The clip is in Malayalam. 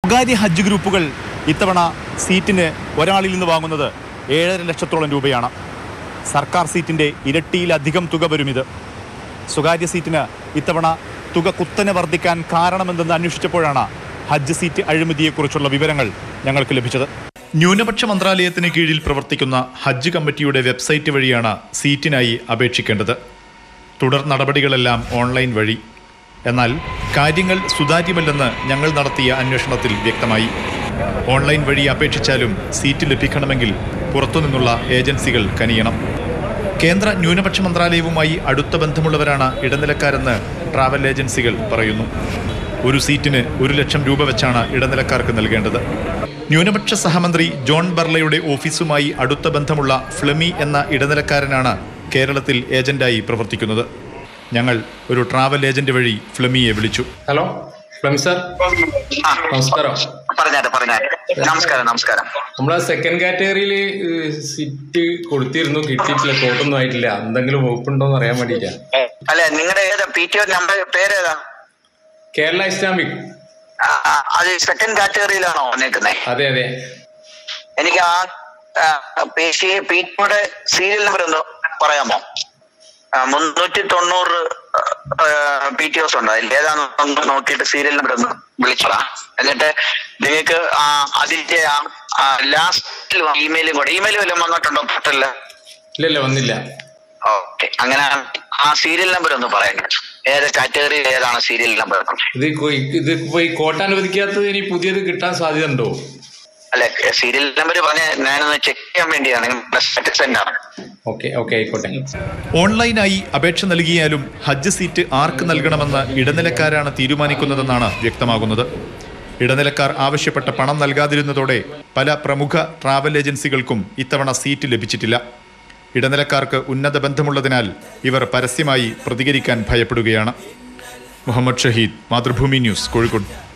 സ്വകാര്യ ഹജ്ജ് ഗ്രൂപ്പുകൾ ഇത്തവണ സീറ്റിന് ഒരാളിൽ നിന്ന് വാങ്ങുന്നത് ഏഴര ലക്ഷത്തോളം രൂപയാണ് സർക്കാർ സീറ്റിൻ്റെ ഇരട്ടിയിലധികം തുക വരും ഇത് സ്വകാര്യ സീറ്റിന് ഇത്തവണ തുക കുത്തനെ വർദ്ധിക്കാൻ കാരണമെന്തെന്ന് അന്വേഷിച്ചപ്പോഴാണ് ഹജ്ജ് സീറ്റ് അഴിമതിയെക്കുറിച്ചുള്ള വിവരങ്ങൾ ഞങ്ങൾക്ക് ലഭിച്ചത് ന്യൂനപക്ഷ മന്ത്രാലയത്തിന് കീഴിൽ പ്രവർത്തിക്കുന്ന ഹജ്ജ് കമ്മിറ്റിയുടെ വെബ്സൈറ്റ് വഴിയാണ് സീറ്റിനായി അപേക്ഷിക്കേണ്ടത് തുടർ നടപടികളെല്ലാം ഓൺലൈൻ വഴി എന്നാൽ കാര്യങ്ങൾ സുതാര്യമല്ലെന്ന് ഞങ്ങൾ നടത്തിയ അന്വേഷണത്തിൽ വ്യക്തമായി ഓൺലൈൻ വഴി അപേക്ഷിച്ചാലും സീറ്റ് ലഭിക്കണമെങ്കിൽ പുറത്തുനിന്നുള്ള ഏജൻസികൾ കനിയണം കേന്ദ്ര ന്യൂനപക്ഷ മന്ത്രാലയവുമായി അടുത്ത ബന്ധമുള്ളവരാണ് ഇടനിലക്കാരെന്ന് ട്രാവൽ ഏജൻസികൾ പറയുന്നു ഒരു സീറ്റിന് ഒരു ലക്ഷം രൂപ വെച്ചാണ് ഇടനിലക്കാർക്ക് നൽകേണ്ടത് ന്യൂനപക്ഷ സഹമന്ത്രി ജോൺ ബർലയുടെ ഓഫീസുമായി അടുത്ത ബന്ധമുള്ള ഫ്ലെമി എന്ന ഇടനിലക്കാരനാണ് കേരളത്തിൽ ഏജന്റായി പ്രവർത്തിക്കുന്നത് ഞങ്ങൾ ഒരു ട്രാവൽ ഏജന്റ് വഴി ഫ്ലെമിയെ വിളിച്ചു ഹലോ ഫ്ലം സാർ ആ, നമസ്കാരം പറഞ്ഞാട്ടെ പറഞ്ഞാട്ടെ നമസ്കാരം നമസ്കാരം നമ്മളെ സെക്കൻഡ് കാറ്റഗറിയിൽ സീറ്റ് കൊടുത്തിരുന്നു കിട്ടിയിട്ടില്ല തോട്ടൊന്നും ആയിട്ടില്ല എന്തെങ്കിലും വകുപ്പുണ്ടോ എന്ന് അറിയാൻ വേണ്ടിയിട്ടാ അല്ലെ നിങ്ങളുടെ ഏതാ പി ടി ഒ നമ്പർ പേരേതാ കേരള ഇസ്ലാമിക് ആ, ആ, അത് സെക്കൻഡ് കാറ്റഗറിയിലാണോ വന്നേക്കുന്നത് അതെ അതെ എനിക്ക് ആ പി ടി ഒയുടെ സീരിയൽ നമ്പർ ഒന്ന് പറയാമോ ആ, മുന്നൂറ്റി തൊണ്ണൂറ് പി ടി ഒസ് ഉണ്ട് അതിൽ ഏതാണെന്ന് നോക്കിയിട്ട് സീരിയൽ നമ്പർ ഒന്ന് വിളിച്ചോളാം എന്നിട്ട് നിങ്ങൾക്ക് ആ അതിന്റെ ആ ലാസ്റ്റിൽ ഇമെയിലും കൂടെ ഇമെയിൽ വല്ലതും വന്നിട്ടുണ്ടോ പോർട്ടലില് ഇല്ല ഇല്ല വന്നില്ല ഓക്കെ അങ്ങനെ ആ സീരിയൽ നമ്പർ ഒന്ന് പറയണം ഏത് കാറ്റഗറി ഏതാണ് സീരിയൽ നമ്പർ ഇത് കൊ- ഇത് ഇപ്പൊ ഈ കോട്ട അനുവദിക്കാത്തത് ഇനി പുതിയത് കിട്ടാൻ സാധ്യത ഉണ്ടോ അല്ലെ സീരിയൽ നമ്പർ പറഞ്ഞ ഞാനൊന്ന് ചെക്ക് ചെയ്യാൻ വേണ്ടിയാണ് സെൻഡ് ആണ് ഓക്കെ ഓക്കെ ആയിക്കോട്ടെ ഓൺലൈനായി അപേക്ഷ നൽകിയാലും ഹജ്ജ് സീറ്റ് ആർക്ക് നൽകണമെന്ന് ഇടനിലക്കാരാണ് തീരുമാനിക്കുന്നതെന്നാണ് വ്യക്തമാകുന്നത് ഇടനിലക്കാർ ആവശ്യപ്പെട്ട പണം നൽകാതിരുന്നതോടെ പല പ്രമുഖ ട്രാവൽ ഏജൻസികൾക്കും ഇത്തവണ സീറ്റ് ലഭിച്ചിട്ടില്ല ഇടനിലക്കാർക്ക് ഉന്നത ബന്ധമുള്ളതിനാൽ ഇവർ പരസ്യമായി പ്രതികരിക്കാൻ ഭയപ്പെടുകയാണ് മുഹമ്മദ് ഷഹീദ് മാതൃഭൂമി ന്യൂസ് കോഴിക്കോട്